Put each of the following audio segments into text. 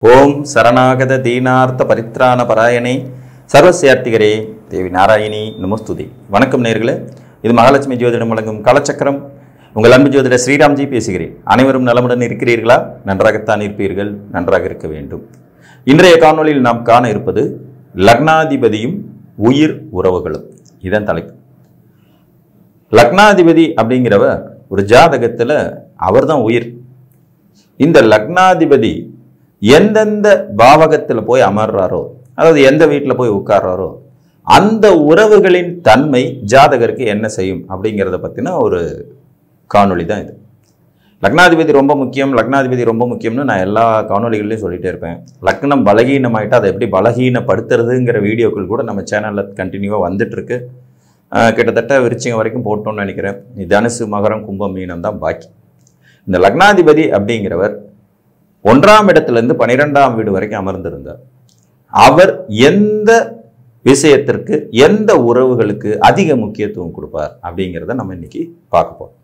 ஓம் சரணாகத தீனார்த்த பரித்ராண பராயணே சர்வசியார்த்திகரே தேவி நாராயணி நமஸ்துதி வணக்கம் நேர்களே இது மகாலட்சுமி ஜோதிடம் வழங்கும் காலச்சக்கரம் உங்கள் அன்பு ஜோதிடர் ஸ்ரீராம்ஜி பேசுகிறேன் அனைவரும் நலமுடன் இருக்கிறீர்களா நன்றாகத்தான் இருப்பீர்கள் நன்றாக இருக்க வேண்டும் இன்றைய காணொளியில் நாம் காண இருப்பது லக்னாதிபதியும் உயிர் உறவுகளும் இதன் தலைப்பு லக்னாதிபதி அப்படிங்கிறவர் ஒரு ஜாதகத்தில் அவர்தான் உயிர் இந்த லக்னாதிபதி எந்தெந்த பாவகத்தில் போய் அமர்றாரோ அதாவது எந்த வீட்டில் போய் உட்கார்றாரோ அந்த உறவுகளின் தன்மை ஜாதகருக்கு என்ன செய்யும் அப்படிங்கிறத பற்றின ஒரு காணொளி தான் இது லக்னாதிபதி ரொம்ப முக்கியம் லக்னாதிபதி ரொம்ப முக்கியம்னு நான் எல்லா காணொளிகள்லையும் சொல்லிட்டே இருப்பேன் லக்னம் பலகீனமாயிட்டா அதை எப்படி பலகீனப்படுத்துறதுங்கிற வீடியோக்கள் கூட நம்ம சேனலில் கண்டினியூவாக வந்துட்டுருக்கு கிட்டத்தட்ட விருச்சிகம் வரைக்கும் போட்டோம்னு நினைக்கிறேன் நீ தனுசு மகரம் கும்பம் மீனம் தான் பாக்கி இந்த லக்னாதிபதி அப்படிங்கிறவர் ஒன்றாம் இடத்திலிருந்து பனிரெண்டாம் வீடு வரைக்கும் அமர்ந்திருந்தார் அவர் எந்த விஷயத்திற்கு எந்த உறவுகளுக்கு அதிக முக்கியத்துவம் கொடுப்பார் அப்படிங்கிறத நம்ம இன்னைக்கு பார்க்க போறோம்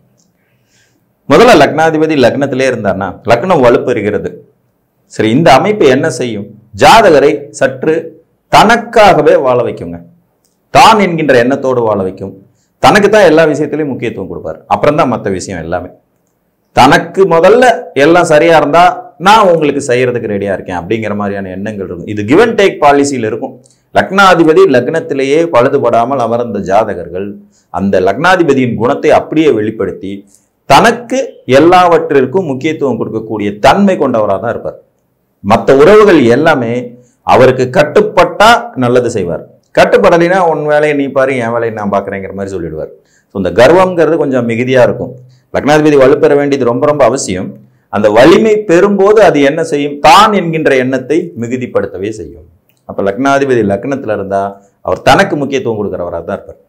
முதல்ல லக்னாதிபதி லக்னத்திலே இருந்தார்னா லக்னம் வலுப்பெறுகிறது சரி இந்த அமைப்பு என்ன செய்யும் ஜாதகரை சற்று தனக்காகவே வாழ வைக்குங்க தான் என்கின்ற எண்ணத்தோடு வாழ வைக்கும் தனக்கு தான் எல்லா விஷயத்திலையும் முக்கியத்துவம் கொடுப்பார் அப்புறம் தான் மற்ற விஷயம் எல்லாமே தனக்கு முதல்ல எல்லாம் சரியா இருந்தா நான் உங்களுக்கு செய்யறதுக்கு ரெடியா இருக்கேன் அப்படிங்கிற மாதிரியான எண்ணங்கள் இருக்கும் இது கிவன் டேக் பாலிசியில் இருக்கும் லக்னாதிபதி லக்னத்திலேயே பழுதுபடாமல் அமர்ந்த ஜாதகர்கள் அந்த லக்னாதிபதியின் குணத்தை அப்படியே வெளிப்படுத்தி தனக்கு எல்லாவற்றிற்கும் முக்கியத்துவம் கொடுக்கக்கூடிய தன்மை கொண்டவராக தான் இருப்பார் மற்ற உறவுகள் எல்லாமே அவருக்கு கட்டுப்பட்டா நல்லது செய்வார் கட்டுப்படலைன்னா உன் வேலையை நீ பாரு என் வேலையை நான் பார்க்குறேங்கிற மாதிரி சொல்லிடுவார் ஸோ இந்த கர்வம்ங்கிறது கொஞ்சம் மிகுதியாக இருக்கும் லக்னாதிபதி வலுப்பெற வேண்டியது ரொம்ப ரொம்ப அவசியம் அந்த வலிமை பெறும்போது அது என்ன செய்யும் தான் என்கின்ற எண்ணத்தை மிகுதிப்படுத்தவே செய்யும் அப்போ லக்னாதிபதி லக்னத்தில் இருந்தா அவர் தனக்கு முக்கியத்துவம் கொடுக்குறவராக தான் இருப்பார்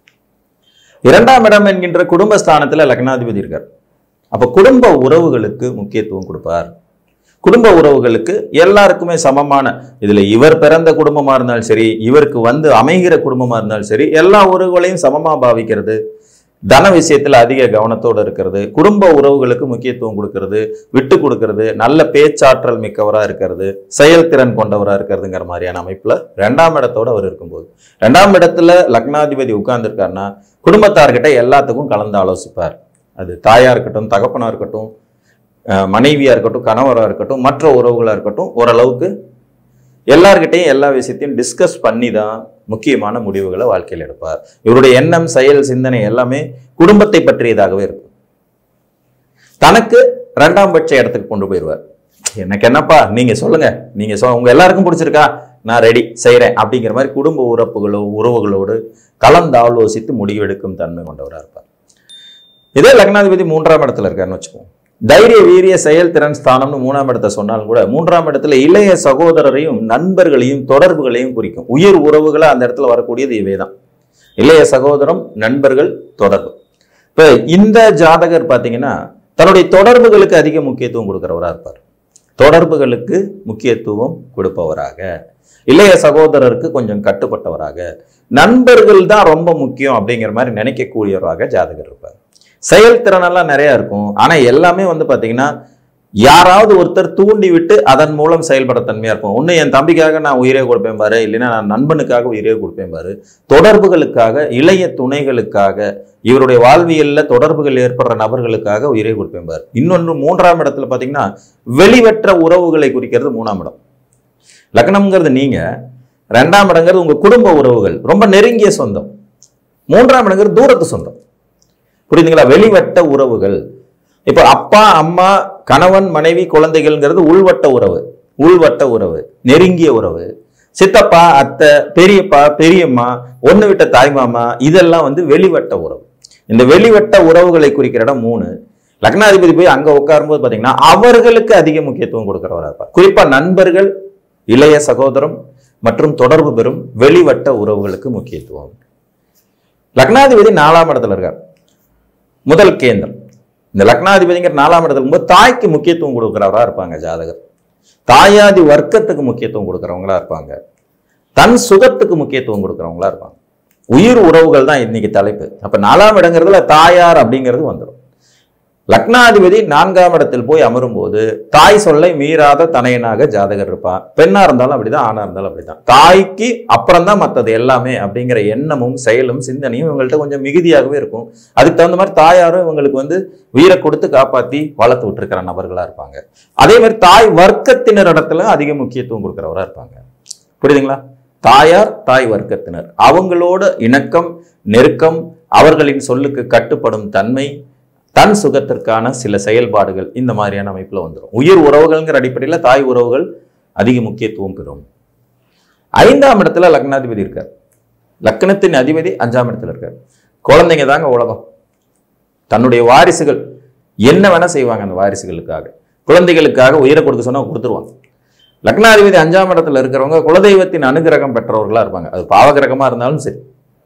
இரண்டாம் இடம் என்கின்ற குடும்பஸ்தானத்தில் லக்னாதிபதி இருக்கார் அப்போ குடும்ப உறவுகளுக்கு முக்கியத்துவம் கொடுப்பார் குடும்ப உறவுகளுக்கு எல்லாருக்குமே சமமான இதுல இவர் பிறந்த குடும்பமா இருந்தாலும் சரி இவருக்கு வந்து அமைகிற குடும்பமா இருந்தாலும் சரி எல்லா உறவுகளையும் சமமா பாவிக்கிறது தன விஷயத்துல அதிக கவனத்தோடு இருக்கிறது குடும்ப உறவுகளுக்கு முக்கியத்துவம் கொடுக்கறது விட்டு கொடுக்கறது நல்ல பேச்சாற்றல் மிக்கவரா இருக்கிறது செயல்திறன் கொண்டவரா இருக்கிறதுங்கிற மாதிரியான அமைப்புல ரெண்டாம் இடத்தோட அவர் இருக்கும்போது ரெண்டாம் இடத்துல லக்னாதிபதி உட்கார்ந்துருக்காருன்னா குடும்பத்தார்கிட்ட எல்லாத்துக்கும் கலந்து ஆலோசிப்பார் அது தாயா இருக்கட்டும் தகப்பனா இருக்கட்டும் அஹ் மனைவியா இருக்கட்டும் கணவரா இருக்கட்டும் மற்ற உறவுகளா இருக்கட்டும் ஓரளவுக்கு எல்லார்கிட்டையும் எல்லா விஷயத்தையும் டிஸ்கஸ் பண்ணி தான் முக்கியமான முடிவுகளை வாழ்க்கையில் எடுப்பார் இவருடைய எண்ணம் செயல் சிந்தனை எல்லாமே குடும்பத்தை பற்றியதாகவே இருக்கும் தனக்கு ரெண்டாம் பட்ச இடத்துக்கு கொண்டு போயிடுவார் எனக்கு என்னப்பா நீங்க சொல்லுங்க நீங்க சொ உங்க எல்லாருக்கும் பிடிச்சிருக்கா நான் ரெடி செய்கிறேன் அப்படிங்கிற மாதிரி குடும்ப உறப்புகளோ உறவுகளோடு கலந்து ஆலோசித்து முடிவெடுக்கும் தன்மை கொண்டவராக இருப்பார் இதே லக்னாதிபதி மூன்றாம் இடத்துல இருக்காருன்னு வச்சுக்கோங்க தைரிய வீரிய செயல்திறன் ஸ்தானம்னு மூணாம் இடத்தை சொன்னாலும் கூட மூன்றாம் இடத்துல இளைய சகோதரரையும் நண்பர்களையும் தொடர்புகளையும் குறிக்கும் உயிர் உறவுகளை அந்த இடத்துல வரக்கூடியது இவை தான் இளைய சகோதரம் நண்பர்கள் தொடர்பு இப்போ இந்த ஜாதகர் பார்த்தீங்கன்னா தன்னுடைய தொடர்புகளுக்கு அதிக முக்கியத்துவம் கொடுக்கிறவராக இருப்பார் தொடர்புகளுக்கு முக்கியத்துவம் கொடுப்பவராக இளைய சகோதரருக்கு கொஞ்சம் கட்டுப்பட்டவராக நண்பர்கள் தான் ரொம்ப முக்கியம் அப்படிங்கிற மாதிரி நினைக்கக்கூடியவராக ஜாதகர் இருப்பார் செயல்திறனெல்லாம் நிறைய இருக்கும் ஆனா எல்லாமே வந்து பாத்தீங்கன்னா யாராவது ஒருத்தர் தூண்டி விட்டு அதன் மூலம் செயல்பட தன்மையா இருக்கும் ஒண்ணு என் தம்பிக்காக நான் உயிரே கொடுப்பேன் பாரு இல்லைன்னா நான் நண்பனுக்காக உயிரே கொடுப்பேன் பாரு தொடர்புகளுக்காக இளைய துணைகளுக்காக இவருடைய வாழ்வியல்ல தொடர்புகள் ஏற்படுற நபர்களுக்காக உயிரே கொடுப்பேன் பாரு இன்னொன்று மூன்றாம் இடத்துல பாத்தீங்கன்னா வெளிவற்ற உறவுகளை குறிக்கிறது மூணாம் இடம் லக்னம்ங்கிறது நீங்க ரெண்டாம் இடங்கிறது உங்க குடும்ப உறவுகள் ரொம்ப நெருங்கிய சொந்தம் மூன்றாம் இடங்கிறது தூரத்து சொந்தம் புரியுதுங்களா வெளிவட்ட உறவுகள் இப்போ அப்பா அம்மா கணவன் மனைவி குழந்தைகள்ங்கிறது உள்வட்ட உறவு உள்வட்ட உறவு நெருங்கிய உறவு சித்தப்பா அத்தை பெரியப்பா பெரியம்மா ஒன்று விட்ட தாய்மாமா இதெல்லாம் வந்து வெளிவட்ட உறவு இந்த வெளிவட்ட உறவுகளை குறிக்கிற இடம் மூணு லக்னாதிபதி போய் அங்க உட்காரும்போது பாத்தீங்கன்னா அவர்களுக்கு அதிக முக்கியத்துவம் கொடுக்கிறவரா இருப்பார் குறிப்பா நண்பர்கள் இளைய சகோதரம் மற்றும் தொடர்பு பெறும் வெளிவட்ட உறவுகளுக்கு முக்கியத்துவம் லக்னாதிபதி நாலாம் இடத்துல இருக்கார் முதல் கேந்திரம் இந்த லக்னாதிபதிங்கிற நாலாம் இடத்துல இருக்கும்போது தாய்க்கு முக்கியத்துவம் கொடுக்குறவரா இருப்பாங்க ஜாதகர் தாயாதி வர்க்கத்துக்கு முக்கியத்துவம் கொடுக்குறவங்களா இருப்பாங்க தன் சுகத்துக்கு முக்கியத்துவம் கொடுக்குறவங்களா இருப்பாங்க உயிர் உறவுகள் தான் இன்னைக்கு தலைப்பு அப்ப நாலாம் இடங்கிறதுல தாயார் அப்படிங்கிறது வந்துடும் லக்னாதிபதி நான்காம் இடத்தில் போய் அமரும்போது தாய் சொல்லை மீறாத தனையனாக ஜாதகர் இருப்பார் பெண்ணா இருந்தாலும் அப்படிதான் ஆணா இருந்தாலும் அப்படிதான் தாய்க்கு அப்புறம் தான் மற்றது எல்லாமே அப்படிங்கிற எண்ணமும் செயலும் சிந்தனையும் இவங்கள்ட்ட கொஞ்சம் மிகுதியாகவே இருக்கும் அதுக்கு தகுந்த மாதிரி தாயாரும் இவங்களுக்கு வந்து உயிரை கொடுத்து காப்பாத்தி வளர்த்து விட்டுருக்கிற நபர்களா இருப்பாங்க அதே மாதிரி தாய் வர்க்கத்தினர் இடத்துல அதிக முக்கியத்துவம் கொடுக்கிறவரா இருப்பாங்க புரியுதுங்களா தாயார் தாய் வர்க்கத்தினர் அவங்களோட இணக்கம் நெருக்கம் அவர்களின் சொல்லுக்கு கட்டுப்படும் தன்மை தன் சுகத்திற்கான சில செயல்பாடுகள் இந்த மாதிரியான அமைப்புல வந்துடும் உயிர் உறவுகள்ங்கிற அடிப்படையில் தாய் உறவுகள் அதிக முக்கியத்துவம் பெறும் ஐந்தாம் இடத்துல லக்னாதிபதி இருக்கார் லக்னத்தின் அதிபதி அஞ்சாம் இடத்துல இருக்கார் குழந்தைங்க தாங்க உலகம் தன்னுடைய வாரிசுகள் என்ன வேணா செய்வாங்க அந்த வாரிசுகளுக்காக குழந்தைகளுக்காக உயிரை கொடுக்க சொன்னா கொடுத்துருவாங்க லக்னாதிபதி அஞ்சாம் இடத்துல இருக்கிறவங்க குலதெய்வத்தின் அனுகிரகம் பெற்றவர்களா இருப்பாங்க அது பாவகிரகமா இருந்தாலும் சரி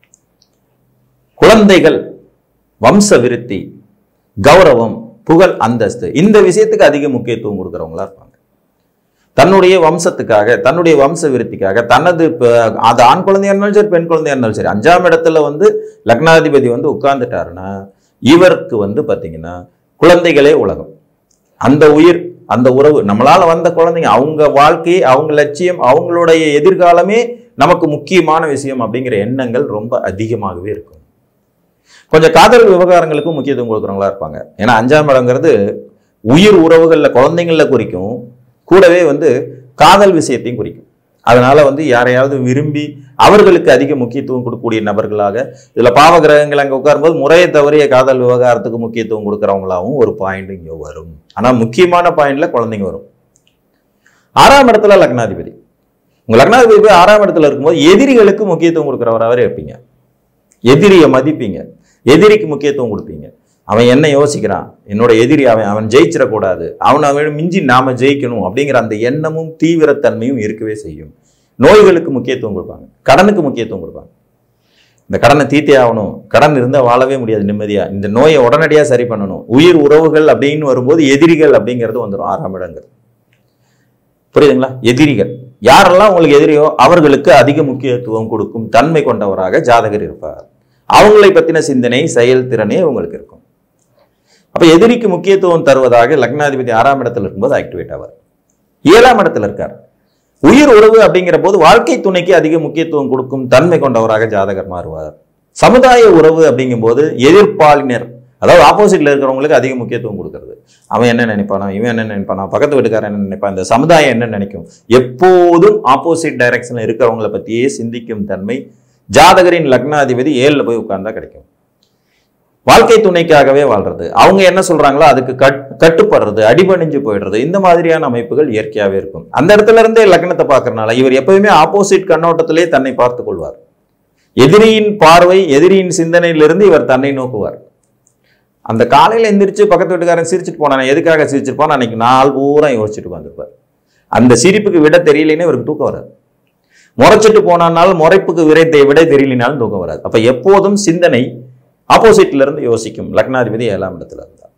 குழந்தைகள் வம்ச விருத்தி கௌரவம் புகழ் அந்தஸ்து இந்த விஷயத்துக்கு அதிக முக்கியத்துவம் கொடுக்குறவங்களா இருப்பாங்க தன்னுடைய வம்சத்துக்காக தன்னுடைய வம்ச விருத்திக்காக தனது ப- அது ஆண் குழந்தையா இருந்தாலும் சரி பெண் குழந்தையா இருந்தாலும் சரி அஞ்சாம் இடத்துல வந்து லக்னாதிபதி வந்து உட்கார்ந்துட்டாருன்னா இவருக்கு வந்து பாத்தீங்கன்னா குழந்தைகளே உலகம் அந்த உயிர் அந்த உறவு நம்மளால வந்த குழந்தைங்க அவங்க வாழ்க்கை அவங்க லட்சியம் அவங்களுடைய எதிர்காலமே நமக்கு முக்கியமான விஷயம் அப்படிங்கிற எண்ணங்கள் ரொம்ப அதிகமாகவே இருக்கும் கொஞ்சம் காதல் விவகாரங்களுக்கும் முக்கியத்துவம் கொடுக்குறவங்களா இருப்பாங்க ஏன்னா அஞ்சாம் இடங்கிறது உயிர் உறவுகள்ல குழந்தைங்கள குறிக்கும் கூடவே வந்து காதல் விஷயத்தையும் குறிக்கும் அதனால வந்து யாரையாவது விரும்பி அவர்களுக்கு அதிக முக்கியத்துவம் கொடுக்கக்கூடிய நபர்களாக இதுல பாவ கிரகங்கள் அங்க உட்காரும்போது முறையை தவறிய காதல் விவகாரத்துக்கு முக்கியத்துவம் கொடுக்கறவங்களாவும் ஒரு பாயிண்ட் இங்க வரும் ஆனா முக்கியமான பாயிண்ட்ல குழந்தைங்க வரும் ஆறாம் இடத்துல லக்னாதிபதி உங்க லக்னாதிபதி போய் ஆறாம் இடத்துல இருக்கும்போது எதிரிகளுக்கு முக்கியத்துவம் கொடுக்குறவராகவே இருப்பீங்க எதிரியை மதிப்பீங்க எதிரிக்கு முக்கியத்துவம் கொடுப்பீங்க அவன் என்ன யோசிக்கிறான் என்னோட எதிரி அவன் அவன் ஜெயிச்சிடக்கூடாது அவன் அவன் மிஞ்சி நாம ஜெயிக்கணும் அப்படிங்கிற அந்த எண்ணமும் தீவிரத்தன்மையும் இருக்கவே செய்யும் நோய்களுக்கு முக்கியத்துவம் கொடுப்பாங்க கடனுக்கு முக்கியத்துவம் கொடுப்பாங்க இந்த கடனை தீத்தே ஆகணும் கடன் இருந்தால் வாழவே முடியாது நிம்மதியா இந்த நோயை உடனடியாக சரி பண்ணணும் உயிர் உறவுகள் அப்படின்னு வரும்போது எதிரிகள் அப்படிங்கிறது வந்துடும் ஆறாம் இடங்கிறது புரியுதுங்களா எதிரிகள் யாரெல்லாம் உங்களுக்கு எதிரியோ அவர்களுக்கு அதிக முக்கியத்துவம் கொடுக்கும் தன்மை கொண்டவராக ஜாதகர் இருப்பார் அவங்களை பத்தின சிந்தனை செயல்திறனே உங்களுக்கு இருக்கும் அப்ப எதிரிக்கு முக்கியத்துவம் தருவதாக லக்னாதிபதி ஆறாம் இடத்துல இருக்கும்போது ஆக்டிவேட் ஆவார் ஏழாம் இடத்துல இருக்கார் உயிர் உறவு அப்படிங்கிற போது வாழ்க்கை துணைக்கு அதிக முக்கியத்துவம் கொடுக்கும் தன்மை கொண்டவராக ஜாதகர் மாறுவார் சமுதாய உறவு அப்படிங்கும்போது எதிர்ப்பாளினர் அதாவது ஆப்போசிட்ல இருக்கிறவங்களுக்கு அதிக முக்கியத்துவம் கொடுக்கறது அவன் என்ன நினைப்பானா இவன் என்ன நினைப்பானா பக்கத்து வீட்டுக்காரன் என்ன நினைப்பான் இந்த சமுதாயம் என்ன நினைக்கும் எப்போதும் ஆப்போசிட் டைரக்ஷன்ல இருக்கிறவங்கள பத்தியே சிந்திக்கும் தன்மை ஜாதகரின் லக்னாதிபதி ஏழுல போய் உட்கார்ந்தா கிடைக்கும் வாழ்க்கை துணைக்காகவே வாழ்றது அவங்க என்ன சொல்றாங்களோ அதுக்கு கட் கட்டுப்படுறது அடிபணிஞ்சு போயிடுறது இந்த மாதிரியான அமைப்புகள் இயற்கையாவே இருக்கும் அந்த இடத்துல இருந்தே லக்னத்தை பார்க்கறனால இவர் எப்பவுமே ஆப்போசிட் கண்ணோட்டத்திலே தன்னை பார்த்துக் கொள்வார் எதிரியின் பார்வை எதிரியின் சிந்தனையிலிருந்து இவர் தன்னை நோக்குவார் அந்த காலையில எந்திரிச்சு பக்கத்து வீட்டுக்காரன் சிரிச்சிட்டு போனானே எதுக்காக சிரிச்சிருப்பான் அன்னைக்கு நாள் பூரா யோசிச்சுட்டு உட்காந்துருப்பார் அந்த சிரிப்புக்கு விட தெரியலைன்னு இவருக்கு தூக்கம் வராது முறைச்சிட்டு போனானால் முறைப்புக்கு விரைத்தை விட தெரியலினாலும் தூக்கம் வராது அப்ப எப்போதும் சிந்தனை ஆப்போசிட்ல இருந்து யோசிக்கும் லக்னாதிபதி ஏழாம் இடத்துல இருந்தார்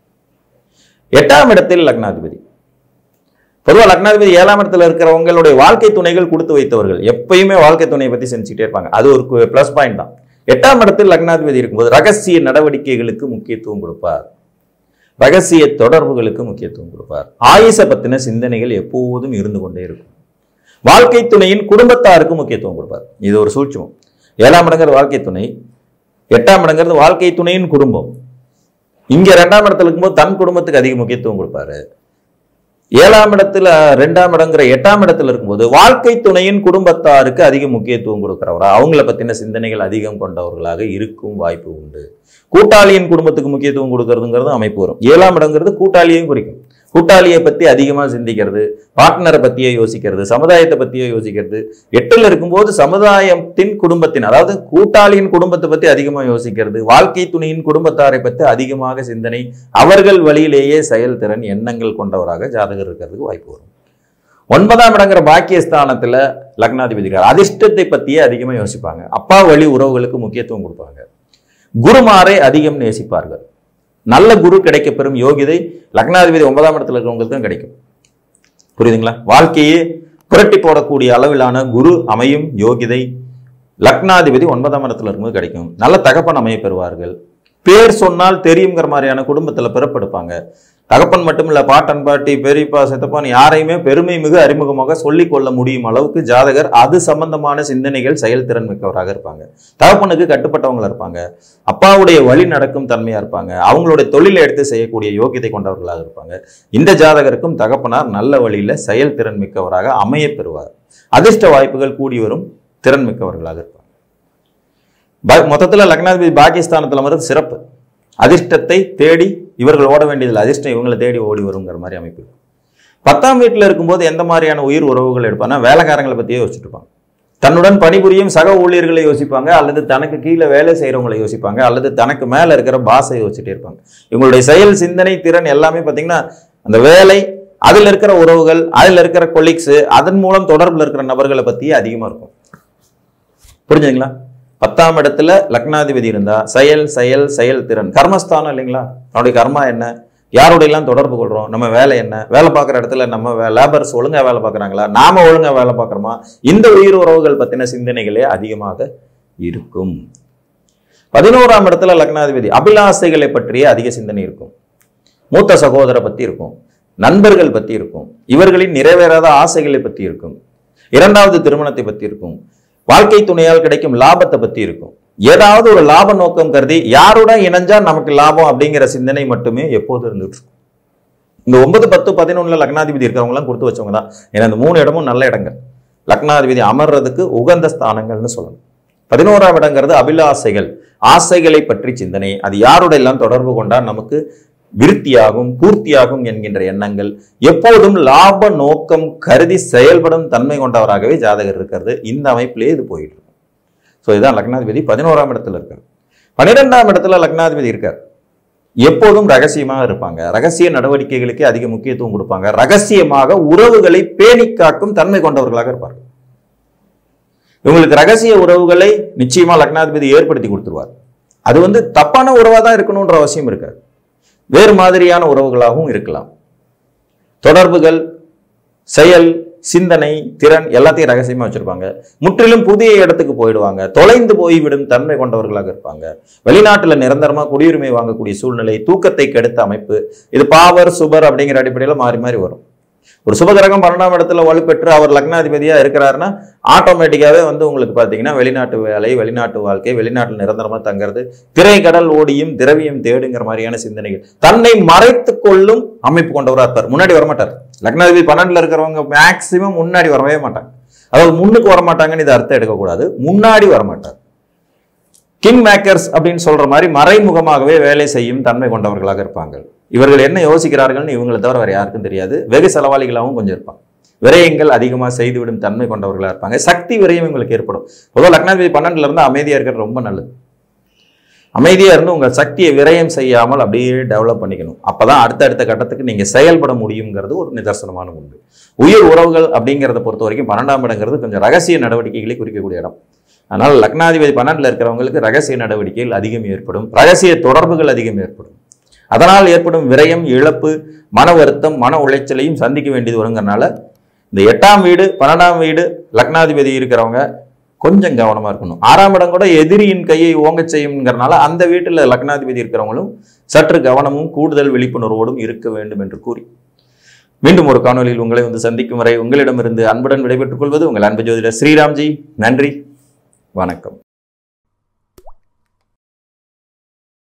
எட்டாம் இடத்தில் லக்னாதிபதி பொதுவாக லக்னாதிபதி ஏழாம் இடத்துல இருக்கிறவங்களுடைய வாழ்க்கை துணைகள் கொடுத்து வைத்தவர்கள் எப்பயுமே வாழ்க்கை துணையை பத்தி செஞ்சுக்கிட்டே இருப்பாங்க அது ஒரு ப்ளஸ் பாயிண்ட் தான் எட்டாம் இடத்தில் லக்னாதிபதி இருக்கும்போது ரகசிய நடவடிக்கைகளுக்கு முக்கியத்துவம் கொடுப்பார் ரகசிய தொடர்புகளுக்கு முக்கியத்துவம் கொடுப்பார் ஆயுச பத்தின சிந்தனைகள் எப்போதும் இருந்து கொண்டே இருக்கும் வாழ்க்கை துணையின் குடும்பத்தாருக்கு முக்கியத்துவம் கொடுப்பார் இது ஒரு சூட்சமம் ஏழாம் இடங்கிறது வாழ்க்கை துணை எட்டாம் இடங்கிறது வாழ்க்கை துணையின் குடும்பம் இங்க ரெண்டாம் இடத்துல இருக்கும்போது தன் குடும்பத்துக்கு அதிக முக்கியத்துவம் கொடுப்பாரு ஏழாம் இடத்துல ரெண்டாம் இடங்கிற எட்டாம் இடத்துல இருக்கும்போது வாழ்க்கை துணையின் குடும்பத்தாருக்கு அதிக முக்கியத்துவம் கொடுக்கிறவரா அவங்கள பத்தின சிந்தனைகள் அதிகம் கொண்டவர்களாக இருக்கும் வாய்ப்பு உண்டு கூட்டாளியின் குடும்பத்துக்கு முக்கியத்துவம் கொடுக்கறதுங்கிறது அமைப்பு வரும் ஏழாம் இடங்கிறது கூட்டாளியையும் குறிக்கும் கூட்டாளியை பத்தி அதிகமா சிந்திக்கிறது பார்ட்னரை பத்தியே யோசிக்கிறது சமுதாயத்தை பத்தியே யோசிக்கிறது எட்டுல இருக்கும்போது சமுதாயத்தின் குடும்பத்தின் அதாவது கூட்டாளியின் குடும்பத்தை பத்தி அதிகமா யோசிக்கிறது வாழ்க்கை துணையின் குடும்பத்தாரை பத்தி அதிகமாக சிந்தனை அவர்கள் வழியிலேயே செயல்திறன் எண்ணங்கள் கொண்டவராக ஜாதகர் இருக்கிறதுக்கு வாய்ப்பு வரும் ஒன்பதாம் இடங்கிற பாக்கியஸ்தானத்துல லக்னாதிபதிகள் அதிர்ஷ்டத்தை பத்தியே அதிகமா யோசிப்பாங்க அப்பா வழி உறவுகளுக்கு முக்கியத்துவம் கொடுப்பாங்க குருமாரை அதிகம் நேசிப்பார்கள் நல்ல குரு கிடைக்க பெறும் யோகிதை லக்னாதிபதி ஒன்பதாம் இடத்துல இருக்கிறவங்களுக்கு தான் கிடைக்கும் புரியுதுங்களா வாழ்க்கையே புரட்டி போடக்கூடிய அளவிலான குரு அமையும் யோகிதை லக்னாதிபதி ஒன்பதாம் இடத்துல இருக்கும்போது கிடைக்கும் நல்ல தகப்பன் அமைய பெறுவார்கள் பேர் சொன்னால் தெரியுங்கிற மாதிரியான குடும்பத்துல பிறப்பெடுப்பாங்க தகப்பன் மட்டும் இல்ல பாட்டன் பாட்டி பெரியப்பா சித்தப்பான் யாரையுமே பெருமை மிகு அறிமுகமாக சொல்லிக் கொள்ள முடியும் அளவுக்கு ஜாதகர் அது சம்பந்தமான சிந்தனைகள் செயல்திறன் மிக்கவராக இருப்பாங்க தகப்பனுக்கு கட்டுப்பட்டவங்களா இருப்பாங்க அப்பாவுடைய வழி நடக்கும் தன்மையா இருப்பாங்க அவங்களுடைய தொழிலை எடுத்து செய்யக்கூடிய யோகியத்தை கொண்டவர்களாக இருப்பாங்க இந்த ஜாதகருக்கும் தகப்பனார் நல்ல வழியில செயல்திறன் மிக்கவராக அமைய பெறுவார் அதிர்ஷ்ட வாய்ப்புகள் கூடி வரும் திறன் மிக்கவர்களாக இருப்பாங்க பா- மொத்தத்துல லக்னாதிபதி பாகிஸ்தானத்துல வர்றது சிறப்பு அதிர்ஷ்டத்தை தேடி இவர்கள் ஓட வேண்டியதில்லை அதிர்ஷ்டம் இவங்களை தேடி ஓடி வருங்கிற மாதிரி அமைப்பு இருக்கும். பத்தாம் வீட்டில் இருக்கும்போது எந்த மாதிரியான உயிர் உறவுகள் எடுப்பாங்கன்னா வேலைக்காரங்களை பற்றியே யோசிச்சுட்டு இருப்பாங்க தன்னுடன் பணிபுரியும் சக ஊழியர்களை யோசிப்பாங்க அல்லது தனக்கு கீழே வேலை செய்கிறவங்களை யோசிப்பாங்க அல்லது தனக்கு மேலே இருக்கிற பாஸை யோசிச்சுட்டே இருப்பாங்க இவங்களுடைய செயல் சிந்தனை திறன் எல்லாமே பார்த்தீங்கன்னா அந்த வேலை அதில் இருக்கிற உறவுகள் அதில் இருக்கிற கொலீக்ஸு அதன் மூலம் தொடர்பில் இருக்கிற நபர்களை பற்றியே அதிகமாக இருக்கும் புரிஞ்சுங்களா பத்தாம் இடத்துல லக்னாதிபதி இருந்தா செயல் செயல் செயல் திறன் கர்மஸ்தானம் இல்லைங்களா நம்முடைய கர்மா என்ன யாரோடையெல்லாம் தொடர்பு கொள்றோம் நம்ம வேலை என்ன வேலை பார்க்குற இடத்துல நம்ம லேபர்ஸ் ஒழுங்கா வேலை பார்க்குறாங்களா நாம ஒழுங்கா வேலை பார்க்குறோமா இந்த உயிர் உறவுகள் பத்தின சிந்தனைகளே அதிகமாக இருக்கும் பதினோராம் இடத்துல லக்னாதிபதி அபிலாசைகளை பற்றிய அதிக சிந்தனை இருக்கும் மூத்த சகோதர பத்தி இருக்கும் நண்பர்கள் பத்தி இருக்கும் இவர்களின் நிறைவேறாத ஆசைகளை பத்தி இருக்கும் இரண்டாவது திருமணத்தை பத்தி இருக்கும் வாழ்க்கை துணையால் கிடைக்கும் லாபத்தை பத்தி இருக்கும் ஏதாவது ஒரு லாப நோக்கம் கருதி யாருடன் இணைஞ்சா நமக்கு லாபம் அப்படிங்கிற சிந்தனை மட்டுமே எப்போது இருந்துட்டு இருக்கும் இந்த ஒன்பது பத்து பதினொன்னுல லக்னாதிபதி இருக்கிறவங்களாம் கொடுத்து வச்சவங்க தான் ஏன்னா இந்த மூணு இடமும் நல்ல இடங்கள் லக்னாதிபதி அமர்றதுக்கு உகந்த ஸ்தானங்கள்னு சொல்லணும் பதினோராம் இடங்கிறது அபிலாசைகள் ஆசைகளை பற்றி சிந்தனை அது யாரோட எல்லாம் தொடர்பு கொண்டா நமக்கு விருத்தியாகும் பூர்த்தியாகும் என்கின்ற எண்ணங்கள் எப்போதும் லாப நோக்கம் கருதி செயல்படும் தன்மை கொண்டவராகவே ஜாதகர் இருக்கிறது இந்த அமைப்பிலே இது போயிட்டு இருக்கும் ஸோ இதுதான் லக்னாதிபதி பதினோராம் இடத்துல இருக்கார் பன்னிரெண்டாம் இடத்துல லக்னாதிபதி இருக்கார் எப்போதும் ரகசியமாக இருப்பாங்க ரகசிய நடவடிக்கைகளுக்கு அதிக முக்கியத்துவம் கொடுப்பாங்க ரகசியமாக உறவுகளை பேணி காக்கும் தன்மை கொண்டவர்களாக இருப்பார்கள் இவங்களுக்கு ரகசிய உறவுகளை நிச்சயமா லக்னாதிபதி ஏற்படுத்தி கொடுத்துருவார் அது வந்து தப்பான உறவா தான் இருக்கணுன்ற அவசியம் இருக்காது வேறு மாதிரியான உறவுகளாகவும் இருக்கலாம் தொடர்புகள் செயல் சிந்தனை திறன் எல்லாத்தையும் ரகசியமா வச்சிருப்பாங்க முற்றிலும் புதிய இடத்துக்கு போயிடுவாங்க தொலைந்து போய்விடும் தன்மை கொண்டவர்களாக இருப்பாங்க வெளிநாட்டுல நிரந்தரமா குடியுரிமை வாங்கக்கூடிய சூழ்நிலை தூக்கத்தை கெடுத்த அமைப்பு இது பாவர் சுபர் அப்படிங்கிற அடிப்படையில மாறி மாறி வரும் ஒரு சுபகிரகம் பன்னெண்டாம் இடத்துல வலுப்பெற்று அவர் லக்னாதிபதியா இருக்கிறாருன்னா ஆட்டோமேட்டிக்காவே வந்து உங்களுக்கு பாத்தீங்கன்னா வெளிநாட்டு வேலை வெளிநாட்டு வாழ்க்கை வெளிநாட்டில் நிரந்தரமா தங்குறது திரைக்கடல் ஓடியும் திரவியம் தேடுங்கிற மாதிரியான சிந்தனைகள் தன்னை மறைத்து கொள்ளும் அமைப்பு கொண்டவரா இருப்பார் முன்னாடி வரமாட்டார் லக்னாதிபதி பன்னெண்டுல இருக்கிறவங்க மேக்சிமம் முன்னாடி வரவே மாட்டாங்க அதாவது முன்னுக்கு வரமாட்டாங்கன்னு இது அர்த்தம் எடுக்கக்கூடாது முன்னாடி வரமாட்டார் கிங் மேக்கர்ஸ் அப்படின்னு சொல்ற மாதிரி மறைமுகமாகவே வேலை செய்யும் தன்மை கொண்டவர்களாக இருப்பாங்க இவர்கள் என்ன யோசிக்கிறார்கள்னு இவங்களை தவிர வேற யாருக்கும் தெரியாது வெகு செலவாளிகளாகவும் கொஞ்சம் இருப்பாங்க விரயங்கள் அதிகமாக செய்துவிடும் தன்மை கொண்டவர்களாக இருப்பாங்க சக்தி விரயம் இவங்களுக்கு ஏற்படும் பொதுவாக லக்னாதிபதி பன்னெண்டுல இருந்து அமைதியா இருக்கிறது ரொம்ப நல்லது அமைதியா இருந்து உங்க சக்தியை விரயம் செய்யாமல் அப்படியே டெவலப் பண்ணிக்கணும் அப்பதான் அடுத்தடுத்த கட்டத்துக்கு நீங்க செயல்பட முடியுங்கிறது ஒரு நிதர்சனமான உண்டு உயிர் உறவுகள் அப்படிங்கிறத பொறுத்த வரைக்கும் பன்னெண்டாம் இடங்கிறது கொஞ்சம் ரகசிய நடவடிக்கைகளை குறிக்கக்கூடிய இடம் அதனால் லக்னாதிபதி பன்னெண்டுல இருக்கிறவங்களுக்கு ரகசிய நடவடிக்கைகள் அதிகம் ஏற்படும் ரகசிய தொடர்புகள் அதிகம் ஏற்படும் அதனால் ஏற்படும் விரயம் இழப்பு மன வருத்தம் மன உளைச்சலையும் சந்திக்க வேண்டியது வருங்கிறனால இந்த எட்டாம் வீடு பன்னெண்டாம் வீடு லக்னாதிபதி இருக்கிறவங்க கொஞ்சம் கவனமா இருக்கணும் ஆறாம் இடம் கூட எதிரியின் கையை ஓங்கச் செய்யுங்கிறனால அந்த வீட்டில் லக்னாதிபதி இருக்கிறவங்களும் சற்று கவனமும் கூடுதல் விழிப்புணர்வோடும் இருக்க வேண்டும் என்று கூறி மீண்டும் ஒரு காணொலியில் உங்களை வந்து சந்திக்கும் வரை உங்களிடமிருந்து அன்புடன் விடைபெற்றுக் கொள்வது உங்கள் அன்பு ஜோதிடர் ஸ்ரீராம்ஜி நன்றி வணக்கம்